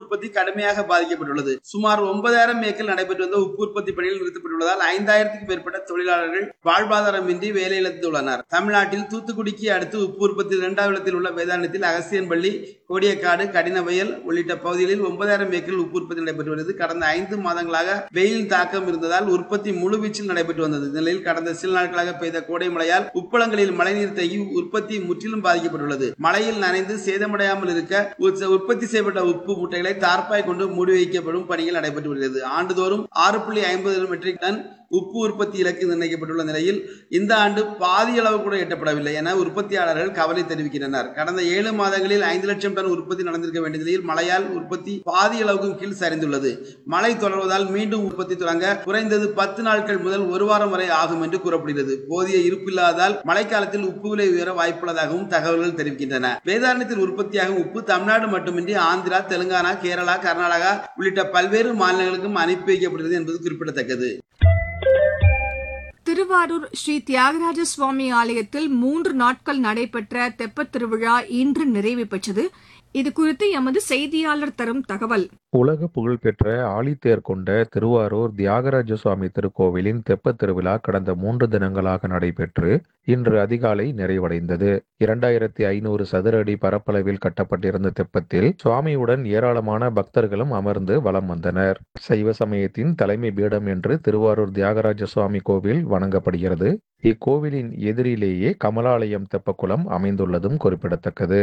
உற்பத்தி கடுமையாக பாதிக்கப்பட்டுள்ளது சுமார் ஒன்பதாயிரம் ஏக்கர் நடைபெற்று வந்த உப்பு உற்பத்தி பணிகள் நிறுத்தப்பட்டுள்ளதால் ஐந்தாயிரத்துக்கும் மேற்பட்ட தொழிலாளர்கள் வாழ்வாதாரமின்றி வேலையிழந்துள்ளனர் தமிழ்நாட்டில் தூத்துக்குடிக்கு அடுத்து உப்பு உற்பத்தி இரண்டாவது இடத்தில் உள்ள வேதாந்தத்தில் அகசியன்பள்ளி கோடியக்காடு கடினவயல் உள்ளிட்ட பகுதிகளில் ஒன்பதாயிரம் ஏக்கரில் உப்பு உற்பத்தி நடைபெற்று வருகிறது கடந்த ஐந்து மாதங்களாக வெயில் தாக்கம் இருந்ததால் உற்பத்தி முழுவீச்சில் நடைபெற்று வந்தது இந்த நிலையில் கடந்த சில நாட்களாக பெய்த கோடை மழையால் உப்பளங்களில் மழைநீர் தேங்கி உற்பத்தி முற்றிலும் பாதிக்கப்பட்டுள்ளது மழையில் நனைந்து சேதமடையாமல் இருக்க உற்ச- உற்பத்தி செய்யப்பட்ட உப்பு மூட்டைகளை தார்ப்பாய் கொண்டு மூடி வைக்கப்படும் பணிகள் நடைபெற்று வருகிறது ஆண்டுதோறும் ஆறு புள்ளி ஐம்பது மெட்ரிக் டன் உப்பு உற்பத்தி இலக்கு நிர்ணயிக்கப்பட்டுள்ள நிலையில் இந்த ஆண்டு பாதி அளவு கூட எட்டப்படவில்லை என உற்பத்தியாளர்கள் கவலை தெரிவிக்கின்றனர் கடந்த ஏழு மாதங்களில் ஐந்து லட்சம் டன் உற்பத்தி நடந்திருக்க வேண்டிய நிலையில் மழையால் உற்பத்தி பாதி அளவுக்கும் கீழ் சரிந்துள்ளது மழை தொடர்வதால் மீண்டும் உற்பத்தி தொடங்க குறைந்தது பத்து நாட்கள் முதல் ஒரு வாரம் வரை ஆகும் என்று கூறப்படுகிறது போதிய இருப்பில்லாததால் மழைக்காலத்தில் உப்பு விலை உயர வாய்ப்புள்ளதாகவும் தகவல்கள் தெரிவிக்கின்றன வேதாரண்யத்தில் உற்பத்தியாகும் உப்பு தமிழ்நாடு மட்டுமின்றி ஆந்திரா தெலுங்கானா கேரளா கர்நாடகா உள்ளிட்ட பல்வேறு மாநிலங்களுக்கும் அனுப்பி வைக்கப்படுகிறது என்பது குறிப்பிடத்தக்கது திருவாரூர் ஸ்ரீ தியாகராஜ சுவாமி ஆலயத்தில் மூன்று நாட்கள் நடைபெற்ற தெப்பத் திருவிழா இன்று நிறைவு பெற்றது இதுகுறித்து எமது செய்தியாளர் தரும் தகவல் உலக புகழ்பெற்ற ஆழித்தேர் கொண்ட திருவாரூர் தியாகராஜ சுவாமி திருக்கோவிலின் தெப்பத் திருவிழா கடந்த மூன்று தினங்களாக நடைபெற்று இன்று அதிகாலை நிறைவடைந்தது இரண்டாயிரத்தி ஐநூறு சதுர அடி பரப்பளவில் கட்டப்பட்டிருந்த தெப்பத்தில் சுவாமியுடன் ஏராளமான பக்தர்களும் அமர்ந்து வலம் வந்தனர் சைவ சமயத்தின் தலைமை பீடம் என்று திருவாரூர் தியாகராஜ சுவாமி கோவில் வணங்கப்படுகிறது இக்கோவிலின் எதிரிலேயே கமலாலயம் தெப்பக்குளம் அமைந்துள்ளதும் குறிப்பிடத்தக்கது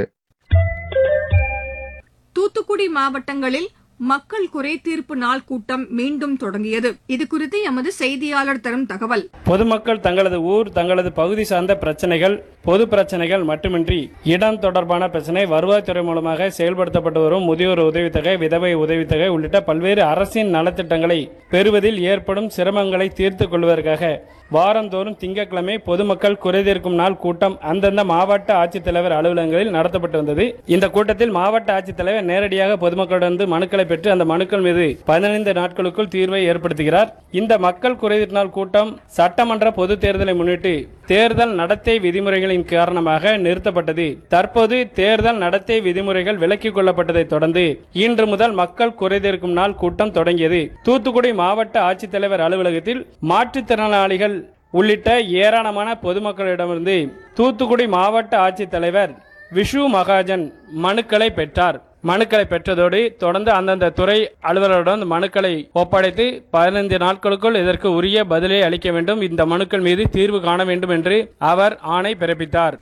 தூத்துக்குடி மாவட்டங்களில் மக்கள் குறைதீர்ப்பு நாள் கூட்டம் மீண்டும் தொடங்கியது இதுகுறித்து எமது செய்தியாளர் தரும் தகவல் பொதுமக்கள் தங்களது ஊர் தங்களது பகுதி சார்ந்த பிரச்சனைகள் பொது பிரச்சனைகள் மட்டுமின்றி இடம் தொடர்பான பிரச்சனை வருவாய்த்துறை மூலமாக செயல்படுத்தப்பட்டு வரும் முதியோர் உதவித்தொகை விதவை உதவித்தொகை உள்ளிட்ட பல்வேறு அரசின் நலத்திட்டங்களை பெறுவதில் ஏற்படும் சிரமங்களை தீர்த்துக் கொள்வதற்காக வாரந்தோறும் திங்கட்கிழமை பொதுமக்கள் குறைதீர்க்கும் நாள் கூட்டம் அந்தந்த மாவட்ட ஆட்சித்தலைவர் அலுவலகங்களில் நடத்தப்பட்டு வந்தது இந்த கூட்டத்தில் மாவட்ட ஆட்சித்தலைவர் நேரடியாக பொதுமக்களிடம் மனுக்களை பெற்று அந்த மனுக்கள் மீது பதினைந்து நாட்களுக்குள் தீர்வை ஏற்படுத்துகிறார் இந்த மக்கள் குறைதீர் நாள் கூட்டம் சட்டமன்ற பொது தேர்தலை முன்னிட்டு தேர்தல் நடத்தை விதிமுறைகளின் காரணமாக நிறுத்தப்பட்டது தற்போது தேர்தல் நடத்தை விதிமுறைகள் விலக்கிக் கொள்ளப்பட்டதை தொடர்ந்து இன்று முதல் மக்கள் குறைதீர்க்கும் நாள் கூட்டம் தொடங்கியது தூத்துக்குடி மாவட்ட ஆட்சித்தலைவர் அலுவலகத்தில் மாற்றுத்திறனாளிகள் உள்ளிட்ட ஏராளமான பொதுமக்களிடமிருந்து தூத்துக்குடி மாவட்ட ஆட்சித்தலைவர் விஷு மகாஜன் மனுக்களை பெற்றார் மனுக்களை பெற்றதோடு தொடர்ந்து அந்தந்த துறை அலுவலருடன் மனுக்களை ஒப்படைத்து பதினைந்து நாட்களுக்குள் இதற்கு உரிய பதிலை அளிக்க வேண்டும் இந்த மனுக்கள் மீது தீர்வு காண வேண்டும் என்று அவர் ஆணை பிறப்பித்தார்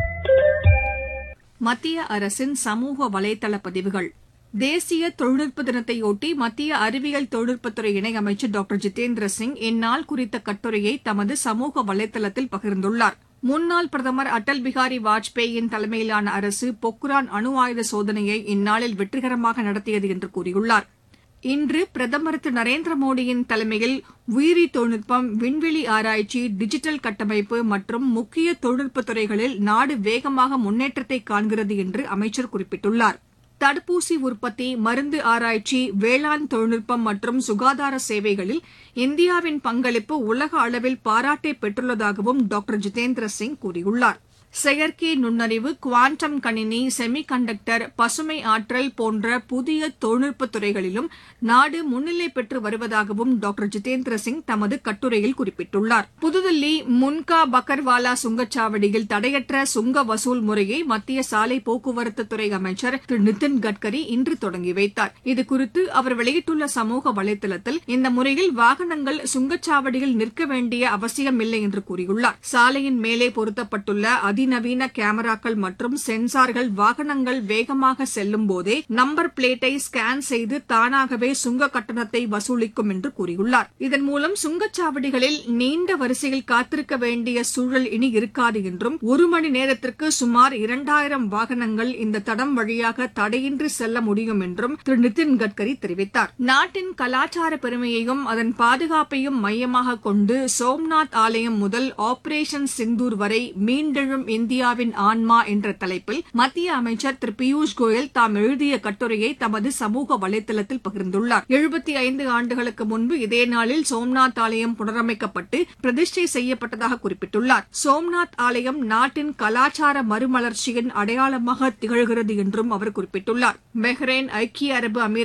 மத்திய அரசின் சமூக வலைதள பதிவுகள் தேசிய தொழில்நுட்ப தினத்தையொட்டி மத்திய அறிவியல் தொழில்நுட்பத்துறை இணையமைச்சர் டாக்டர் ஜிதேந்திர சிங் இந்நாள் குறித்த கட்டுரையை தமது சமூக வலைதளத்தில் பகிர்ந்துள்ளார் முன்னாள் பிரதமர் அடல் பிகாரி வாஜ்பேயின் தலைமையிலான அரசு பொக்ரான் அணு ஆயுத சோதனையை இந்நாளில் வெற்றிகரமாக நடத்தியது என்று கூறியுள்ளார் இன்று பிரதமர் திரு நரேந்திர மோடியின் தலைமையில் உயிரி தொழில்நுட்பம் விண்வெளி ஆராய்ச்சி டிஜிட்டல் கட்டமைப்பு மற்றும் முக்கிய தொழில்நுட்ப துறைகளில் நாடு வேகமாக முன்னேற்றத்தை காண்கிறது என்று அமைச்சர் குறிப்பிட்டுள்ளார் தடுப்பூசி உற்பத்தி மருந்து ஆராய்ச்சி வேளாண் தொழில்நுட்பம் மற்றும் சுகாதார சேவைகளில் இந்தியாவின் பங்களிப்பு உலக அளவில் பாராட்டை பெற்றுள்ளதாகவும் டாக்டர் ஜிதேந்திர சிங் கூறியுள்ளார் செயற்கை நுண்ணறிவு குவாண்டம் கணினி செமி கண்டக்டர் பசுமை ஆற்றல் போன்ற புதிய தொழில்நுட்ப துறைகளிலும் நாடு முன்னிலை பெற்று வருவதாகவும் டாக்டர் ஜிதேந்திர சிங் தமது கட்டுரையில் குறிப்பிட்டுள்ளார் புதுதில்லி முன்கா பக்கர்வாலா சுங்கச்சாவடியில் தடையற்ற சுங்க வசூல் முறையை மத்திய சாலை போக்குவரத்து துறை அமைச்சர் திரு நிதின் கட்கரி இன்று தொடங்கி வைத்தார் இதுகுறித்து அவர் வெளியிட்டுள்ள சமூக வலைதளத்தில் இந்த முறையில் வாகனங்கள் சுங்கச்சாவடியில் நிற்க வேண்டிய அவசியமில்லை என்று கூறியுள்ளார் சாலையின் மேலே பொருத்தப்பட்டுள்ள அதிநவீன கேமராக்கள் மற்றும் சென்சார்கள் வாகனங்கள் வேகமாக செல்லும் போதே நம்பர் பிளேட்டை ஸ்கேன் செய்து தானாகவே சுங்க கட்டணத்தை வசூலிக்கும் என்று கூறியுள்ளார் இதன் மூலம் சுங்கச்சாவடிகளில் நீண்ட வரிசையில் காத்திருக்க வேண்டிய சூழல் இனி இருக்காது என்றும் ஒரு மணி நேரத்திற்கு சுமார் இரண்டாயிரம் வாகனங்கள் இந்த தடம் வழியாக தடையின்றி செல்ல முடியும் என்றும் திரு நிதின் கட்கரி தெரிவித்தார் நாட்டின் கலாச்சார பெருமையையும் அதன் பாதுகாப்பையும் மையமாக கொண்டு சோம்நாத் ஆலயம் முதல் ஆபரேஷன் சிந்தூர் வரை மீண்டெழும் இந்தியாவின் ஆன்மா என்ற தலைப்பில் மத்திய அமைச்சர் திரு பியூஷ் கோயல் தாம் எழுதிய கட்டுரையை தமது சமூக வலைதளத்தில் பகிர்ந்துள்ளார் எழுபத்தி ஐந்து ஆண்டுகளுக்கு முன்பு இதே நாளில் சோம்நாத் ஆலயம் புனரமைக்கப்பட்டு பிரதிஷ்டை செய்யப்பட்டதாக குறிப்பிட்டுள்ளார் சோம்நாத் ஆலயம் நாட்டின் கலாச்சார மறுமலர்ச்சியின் அடையாளமாக திகழ்கிறது என்றும் அவர் குறிப்பிட்டுள்ளார் பஹ்ரைன் ஐக்கிய அரபு அமீர்